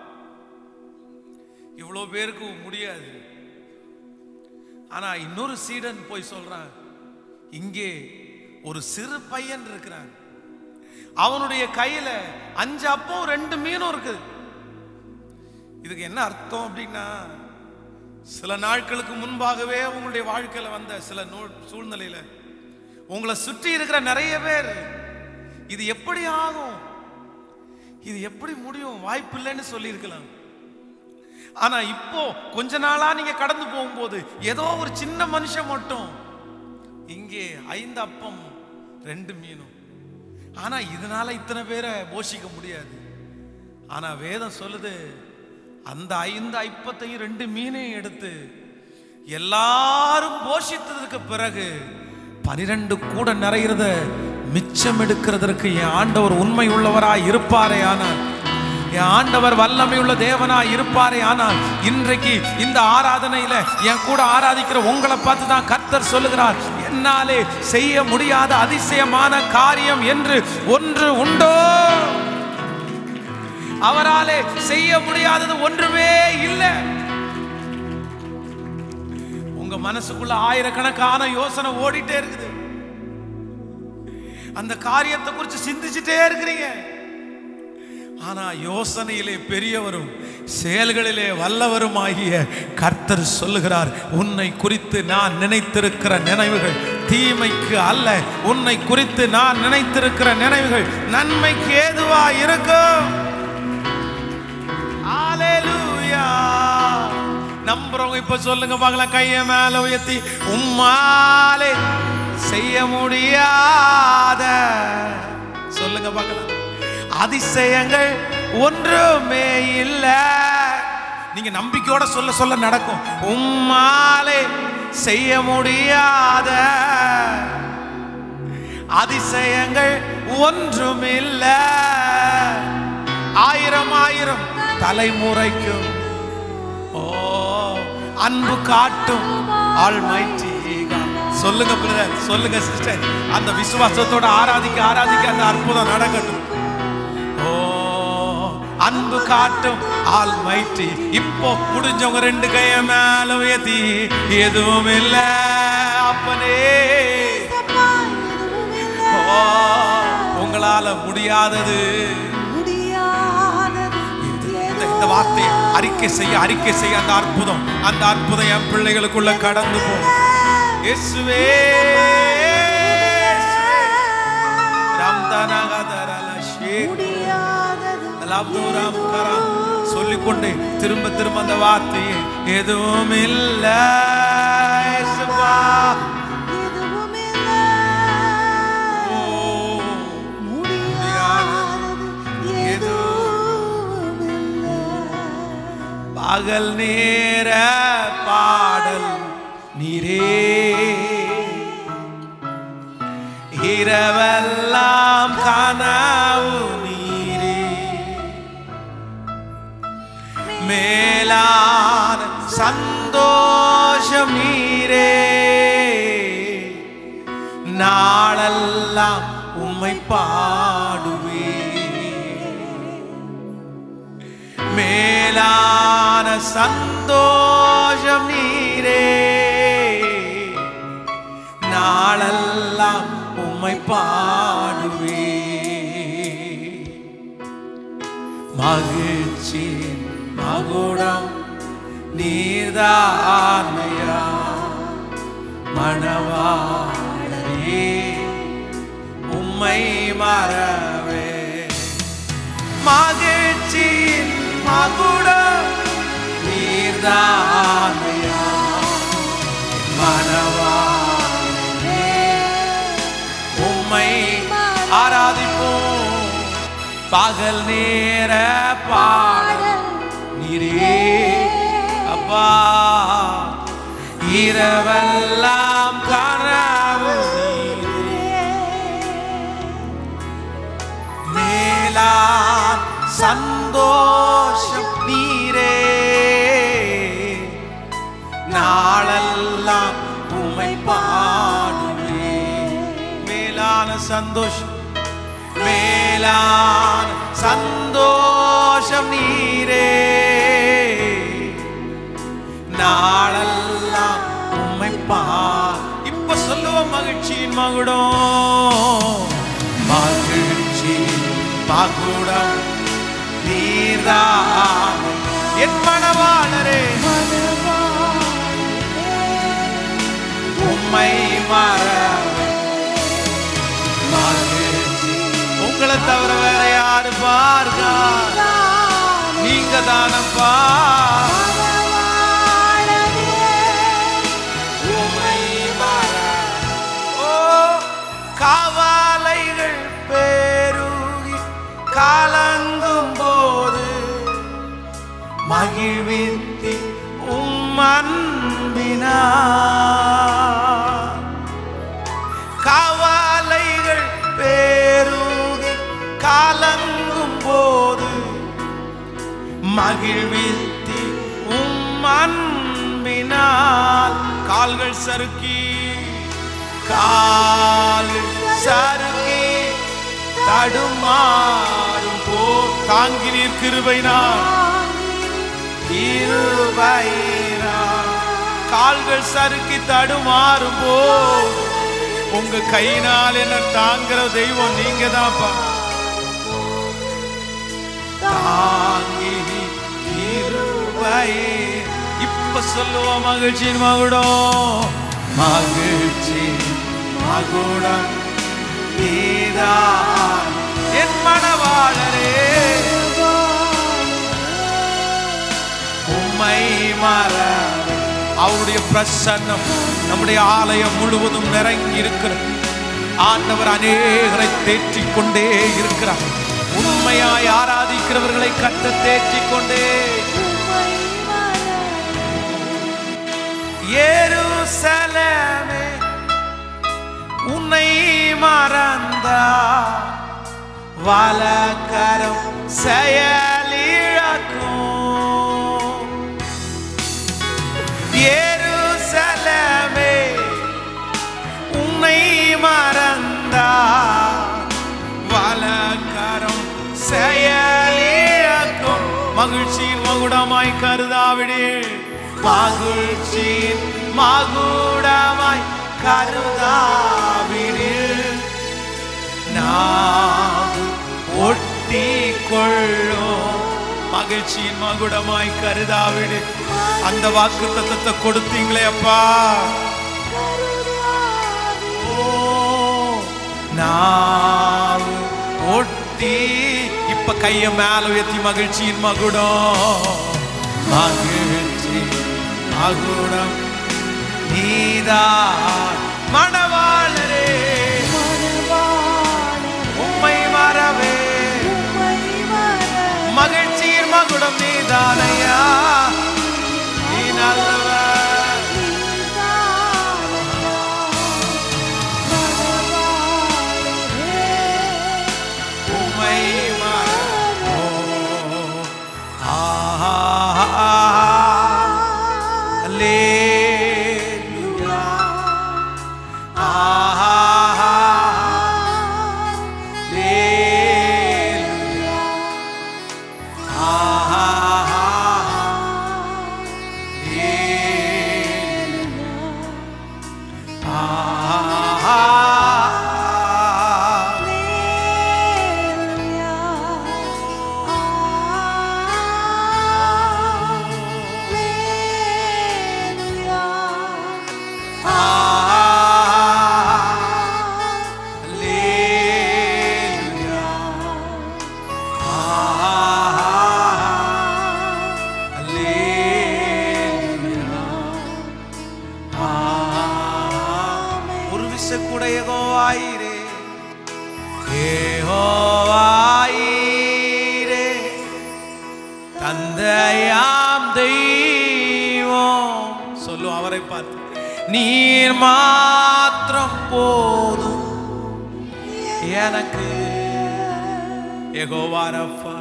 இவ்வளவு பேருக்கு முடியாது ஆனா இன்னொரு சீடன் போய் சொல்றான் இங்கே ஒரு சிறு பையன் இருக்கிறான் அவனுடைய கையில அஞ்சு அப்பம் ரெண்டு மீனும் இருக்குது இதுக்கு என்ன அர்த்தம் அப்படின்னா சில நாட்களுக்கு முன்பாகவே உங்களுடைய வாழ்க்கையில வந்த சில நூ- சூழ்நிலையில உங்களை சுற்றி இருக்கிற நிறைய பேர் இது எப்படி ஆகும் இது எப்படி முடியும் வாய்ப்பு இல்லைன்னு சொல்லியிருக்கலாம் ஆனா இப்போ கொஞ்ச நாளா நீங்க கடந்து போகும்போது ஏதோ ஒரு சின்ன மனுஷன் மட்டும் இங்கே ஐந்து அப்பம் ரெண்டு மீனும் ஆனா இதனால இத்தனை பேரை போஷிக்க முடியாது ஆனா வேதம் சொல்லுது அந்த ஐந்து ஐப்பத்தையும் ரெண்டு மீனையும் எடுத்து எல்லாரும் போஷித்ததற்கு பிறகு பனிரெண்டு கூட நிறைகிறத மிச்சம் எடுக்கிறதற்கு என் ஆண்டவர் உண்மை உள்ளவராய் இருப்பாரே ஆனால் என் ஆண்டவர் வல்லமை உள்ள தேவனா இருப்பாரே ஆனால் இன்றைக்கு இந்த ஆராதனையில என் கூட ஆராதிக்கிற உங்களை பார்த்து தான் கர்த்தர் சொல்லுகிறார் என்னாலே செய்ய முடியாத அதிசயமான காரியம் என்று ஒன்று உண்டோ அவராலே செய்ய முடியாதது ஒன்றுமே இல்லை உங்க மனசுக்குள்ள ஆயிரக்கணக்கான யோசனை ஓடிட்டே இருக்குது அந்த காரியத்தை குறித்து சிந்திச்சுட்டே இருக்கிறீங்க ஆனா யோசனையிலே பெரியவரும் செயல்களிலே வல்லவருமாகிய கர்த்தர் சொல்லுகிறார் உன்னை குறித்து நான் நினைத்திருக்கிற நினைவுகள் தீமைக்கு அல்ல உன்னை குறித்து நான் நினைத்திருக்கிற நினைவுகள் நன்மைக்கு ஏதுவா இருக்கும் ஹalleluya நம்புறவங்க இப்ப சொல்லுங்க பார்க்கலாம் கைய மேல உயர்த்தி உம்மாலே செய்ய முடியாத சொல்லுங்க பார்க்கலாம் அதிசயங்கள் ஒன்றுமே இல்ல நீங்க நம்பிக்கையோட சொல்ல சொல்ல நடக்கும் உம்மாலே செய்ய முடியாத அதிசயங்கள் ஒன்றுமில்ல ஆயிரம் ஆயிரம் தலைமுறைக்கும் ஓ அன்பு காட்டும் ஆல்மைட்டி சொல்லுங்க பிரதர் சொல்லுங்க சிஸ்டர் அந்த விசுவாசத்தோட ஆராதிக்க ஆராதிக்க அந்த அற்புதம் நடக்கட்டும் ஓ அன்பு காட்டும் ஆல்மைட்டி இப்போ முடிஞ்சவங்க ரெண்டு கைய மேல உயர்த்தி எதுவும் இல்ல அப்பனே அப்பா, எதுவும் இல்லை. ஓ உங்களால முடியாதது முடியாதது இந்த இந்த வார்த்தையை அறிக்கை செய்ய அறிக்கை செய்ய அந்த அற்புதம் அந்த அற்புதம் என் பிள்ளைகளுக்குள்ள கடந்து போ இயேசுவே முடியாதது சொல்லிக்கொண்டே திரும்ப திரும்ப அந்த வார்த்தையை எதுவும் இல்ல இயேசுவா. எதுவும் இல்லை. ஓ, முடியாதது எதுவும் இல்லை. பகல் நேர பாடல் நீரே இரவெல்லாம் கனவு நீரே மேலான சந்தோஷம் நீரே நாளெல்லாம் உம்மை பாடுவே மேலான சந்தோஷம் நீரே நாளெல்லாம் உம்மை பாடுவே மகிழ்ச்சி மகுடம் நீர்தாமையா மணவாளரே உம்மை மறவே மகிழ்ச்சியின் மகுடம் நீர்தாமையா மனவாளே உம்மை ஆராதிப்போம் பகல் நேர பாடல் நீரே அப்பா இரவெல்லாம் கனவு நீரே மேலான் சந்தோஷம் நீரே நாளெல்லாம் உமை பாடுவே மேலான சந்தோஷம் மேலான சந்தோஷம் நீரே நாளெல்லாம் உம்மை பா இப்ப சொல்லுவோம் மகிழ்ச்சியின் மகுடம் மகிழ்ச்சி மகுடம் நீர்தான் என் மனவாளரே மனவாளரே, உம்மை மறவே மகிழ்ச்சி. உங்களை தவிர வேற யாரு பார்க்கா நீங்க தானப்பா உம்மை மறவே. ஓ காவாலைகள் பேருகி காலங்கும் போது மகிழ்வித்தி உம் அன்பினா காவாலைகள் பேருகி காலங்கும் போது மகிழ்வித்தி உம் அன்பினால் கால்கள் சறுக்கி கால்கள் சறுக்கி தடுமாறும் போ தாங்கினீர் கிருபைனார் கிருபைனார் கால்கள் சறுக்கி தடுமாறும் போ உங்க கையினால் என்ன தாங்குற தெய்வம் நீங்க தான்ப்பா தாங்கி கிருபையே இப்ப சொல்லுவோம் மகிழ்ச்சியின் மகுடம் மகிழ்ச்சி மகுடம் நீதான் என் மனவாளரே உம்மை மற அவருடைய பிரசன்னம் நம்முடைய ஆலயம் முழுவதும் நிறைங்கி இருக்கிறது ஆண்டவர் அநேகரை தேற்றிக் கொண்டே இருக்கிறார் உண்மையாய் ஆராதிக்கிறவர்களை கத்த தேற்றிக் கொண்டே எருசலேமே உன்னை மறந்தா வலக்கரம் செயலிழக்கும் எருசலேமே உன்னை மறந்தா வலக்கரம் செயலிழக்கும் மகிழ்ச்சியின் மகுடமாய் கருதாவிடே மகிழ்ச்சியின் மகுடமாய் கருதாவிடே நாம் ஒட்டி கொள்ளும் மகிழ்ச்சியின் மகுடமாய் கருதாவிடு அந்த வாக்கு தத்தத்தை கொடுத்தீங்களே அப்பா ஓ, நாம் ஒட்டி இப்ப கைய மேல உயர்த்தி மகிழ்ச்சியின் மகுடம் மகிழ்ச்சி மகுடம் நீதான் மணவாளரே உம்மை மறவே மகிழ்ச்சியின் மகுடம் நீதானையா நீ நல்லவர் உம்மை மறவோ ஆஹா அல்லேலூயா ஆஹா அல்லேலூயா ஆஹா ஆஹா ஒரு விச கூட யெகோவாயிரே யெகோவாயிரே தந்தையாம் தெய்வம் சொல்லும் அவரை பார்த்து நீர் மாத்திரம் போதும் எனக்கு யெகோவாரப்பா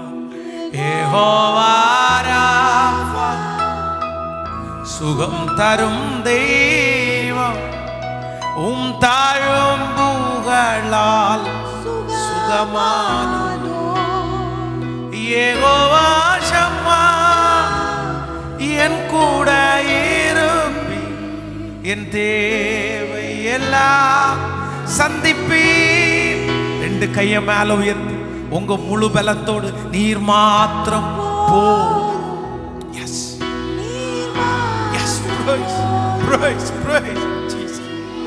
யெகோவாரப்பா சுகம் தரும் தெய்வம் உம் தாழும் புகழால் சுகமான யெகோவா ஷம்மா என் கூட இருப்பி என் தேவை எல்லாம் சந்திப்பீர் ரெண்டு கைய மேல உயர்த்தி உங்க முழு பலத்தோடு நீர் மாத்திரம் போ yes yes praise praise praise Jesus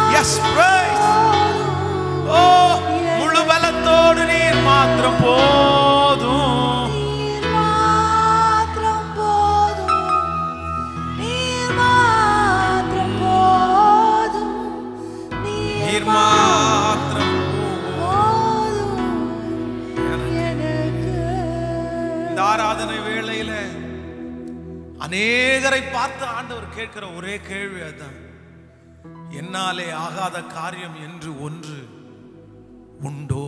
Yes, praise. ஓ முழு பலத்தோடு நீர் மாத்திரம் போதும் நீர் மாத்திரம் போதும் நீர் மாத்திரம் போதும் நீர் மாத்திரம் போதும். போதும் எனக்கு இந்த ஆராதனை வேளையில அநேகரை பார்த்து ஆண்டவர் கேட்கிற ஒரே கேள்வி அதான் என்னாலே ஆகாத காரியம் என்று ஒன்று உண்டோ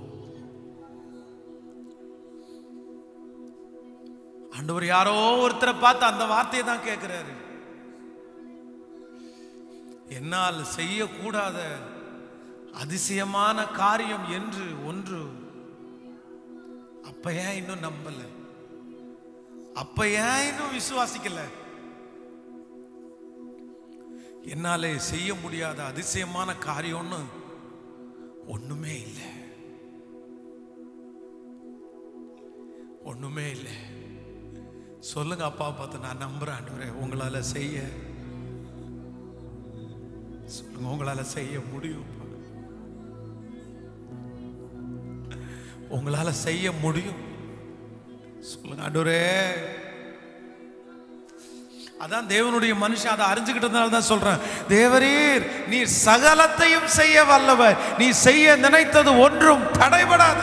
ஆண்டவர் யாரோ ஒருத்தரை பார்த்து அந்த வார்த்தையை தான் கேட்கிறாரு என்னால் செய்யக்கூடாத அதிசயமான காரியம் என்று ஒன்று அப்ப ஏன் இன்னும் நம்பல அப்ப ஏன் இன்னும் விசுவாசிக்கல என்னாலே செய்ய முடியாத அதிசயமான காரியம்னு ஒண்ணுமே இல்லை ஒண்ணுமே இல்லை சொல்லுங்க அப்பா பார்த்து நான் நம்புறேன் ஆண்டவரே உங்களால செய்ய சொல்லுங்க உங்களால செய்ய முடியும் உங்களால செய்ய முடியும் சொல்லுங்க ஆண்டவரே அதான் தேவனுடைய மனுஷன் அதை அறிஞ்சுக்கிட்டதுனால தான் சொல்றேன் தேவரீர் நீ சகலத்தையும் செய்ய வல்லவர் நீ செய்ய நினைத்தது ஒன்றும் தடைபடாது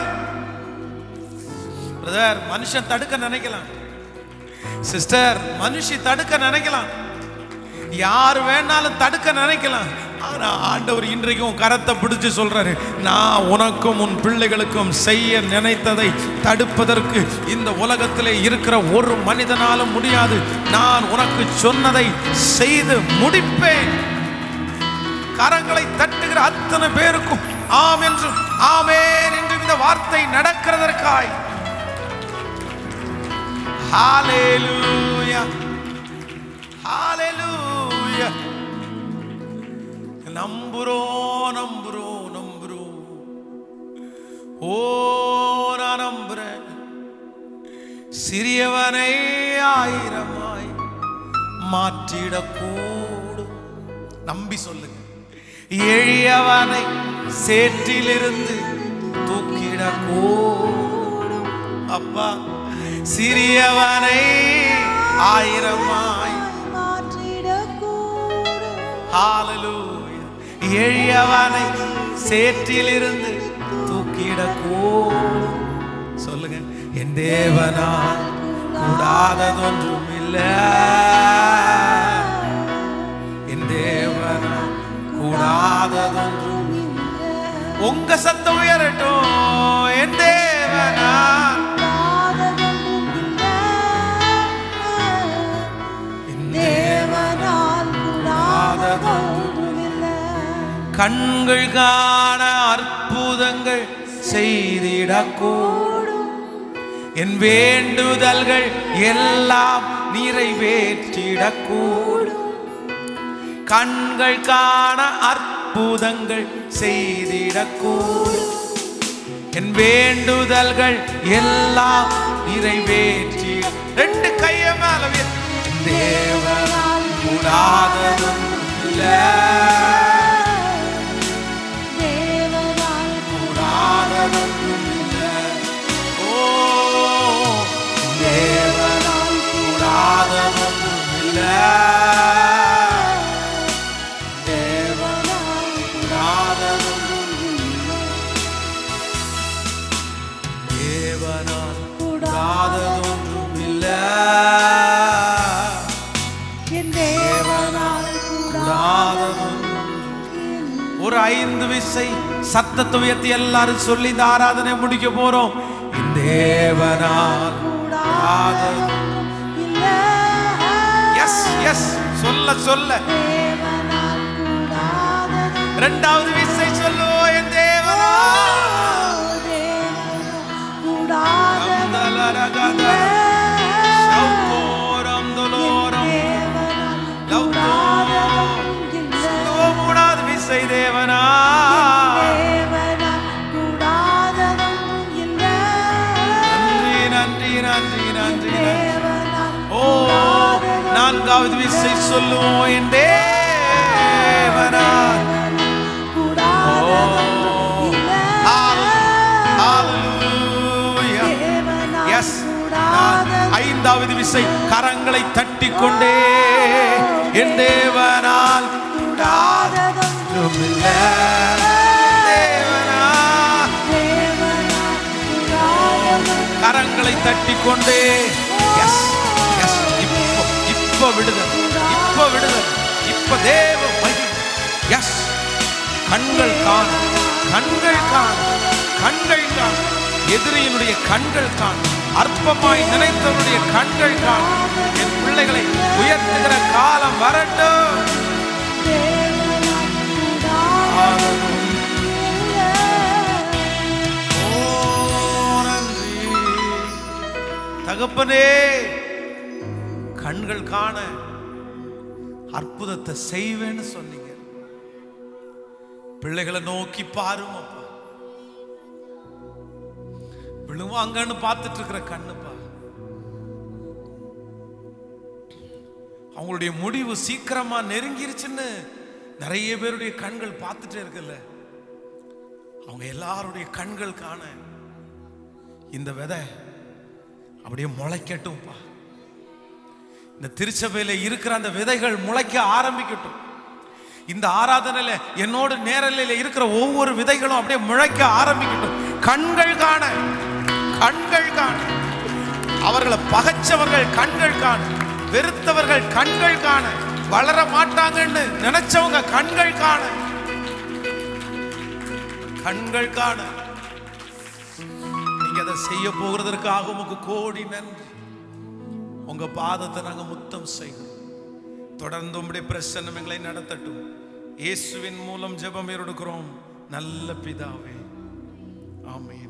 பிரதர் மனுஷன் தடுக்க நினைக்கலாம் சிஸ்டர் மனுஷி தடுக்க நினைக்கலாம் யார் வேணாலும் தடுக்க நினைக்கலாம் ஆனா ஆண்டவர் இன்றைக்கும் கரத்தை பிடிச்சு சொல்றாரு நான் உனக்கும் உன் பிள்ளைகளுக்கும் செய்ய நினைத்ததை தடுப்பதற்கு இந்த உலகத்திலே இருக்கிற ஒரு மனிதனாலும் முடியாது நான் உனக்கு சொன்னதை செய்து முடிப்பேன் கரங்களை தட்டுகிற அத்தனை பேருக்கும் ஆம் என்றும் ஆமேன் என்றும் இந்த வார்த்தை நடக்கிறதற்காய் ஹalleluya ஹalleluya நம்புறோம் நம்புறோம் நம்புறோம் ஓ நான் நம்புறேன் சிறியவனை ஆயிரமாய் மாற்றிடக்கூடும் நம்பி சொல்லுங்க எளியவனை சேற்றிலிருந்து தூக்கிடக்கூடும் அப்பா சிறியவனை ஆயிரமாய் மாற்றிடக்கூடும் ஹalleluya எளியவனை சேற்றிலிருந்து தூக்கிடக்கூடும் சொல்லுங்க என் தேவனால் கூடாததொன்றும் இல்லை என் தேவனால் கூடாததொன்றும் உங்க சத்தம் உயரட்டும் என் தேவனால் கூடாததொன்றும் இல்லை. என் தேவனால் கூடாததொன்றும் இல்லை. கண்கள் காண அற்புதங்கள் செய்திடக்கூடும் என் வேண்டுதல்கள் எல்லாம் நிறைவேற்றிடக்கூடும் கண்கள் காண அற்புதங்கள் செய்திடக்கூடும் என் வேண்டுதல்கள் எல்லாம் நிறைவேற்றி ரெண்டு கைய மேல உயர்த்தி, தேவனால் கூடாததும் இல்லை தேவனால் கூடாததொன்றும் இல்லை. ஓ, தேவனால் கூடாததொன்றும் இல்லை. தேவனால் கூடாததொன்றும் இல்லை. தேவனால் கூடாததொன்றும் இல்லை. என் தேவனால் கூடாததொன்றும் ஒரு ஐந்து விசை சத்தத்தை உயர்த்தி எல்லாரும் சொல்லி இந்த ஆராதனை முடிக்க போறோம் என் தேவனால் கூடாததொன்றும் இல்லை. எஸ் எஸ் சொல்ல சொல்ல தேவனால் கூடாததொன்றும் ரெண்டாவது விசை சொல்லுவோம் என் தேவனால் அந்தலரகத, சௌகோரம் துலோரம், லவ்தோம். சொல்லுவோம் மூணாவது விசை தேவனால் நன்றி நன்றி நன்றி நன்றி நன்றி ஓ நான்காவது விசை சொல்லுவோம் என் தேவனால் விசை கரங்களை தட்டி கொண்டே என் தேவனால் கூடாததொன்றும் இல்ல. தேவனால் கரங்களை தட்டி கொண்டே எஸ் எஸ் இப்போ இப்போ விடுதல் இப்போ விடுதல் இப்போ தேவ மகிமை எஸ் கண்கள் காண கண்கள் காண கண்கள் காண எதிரியினுடைய கண்கள் காண அற்பமாய் நினைத்தவனுடைய கண்கள் காண என் பிள்ளைகளை உயர்த்துகிற காலம் வரட்டும் ஓ, நன்றி. தகப்பனே கண்கள் காண அற்புதத்தை செய்வேன்னு சொன்னீங்க பிள்ளைகளை நோக்கி பாரும் அப்பா விழுவாங்கன்னு பார்த்துட்டு இருக்கிற கண்ணுப்பா அவங்களுடைய முடிவு சீக்கிரமா நெருங்கிருச்சுன்னு நிறைய பேருடைய கண்கள் பார்த்துட்டே இருக்குல்ல அவங்க எல்லாருடைய கண்கள் காண இந்த விதை அப்படியே முளைக்கட்டும்ப்பா இந்த திருச்சபையில இருக்கிற அந்த விதைகள் முளைக்க ஆரம்பிக்கட்டும் இந்த ஆராதனையில என்னோட நேரலையில இருக்கிற ஒவ்வொரு விதைகளும் அப்படியே முளைக்க ஆரம்பிக்கட்டும் கண்கள் காண கண்கள் காண அவர்களை பகைச்சவர்கள் கண்கள் காண வெறுத்தவர்கள் கண்கள் காண வளர மாட்டாங்கன்னு நினைச்சவங்க கண்கள் காண கண்கள் காண நீங்க அதை செய்ய போகிறதற்காக உமக்கு கோடி நன்றி உங்க பாதத்தை நாங்க முத்தம் செய்யணும் தொடர்ந்து உம்முடைய பிரசன்னம் எங்களை நடத்தட்டும் இயேசுவின் மூலம் ஜெபம் எடுக்கிறோம் நல்ல பிதாவே ஆமென்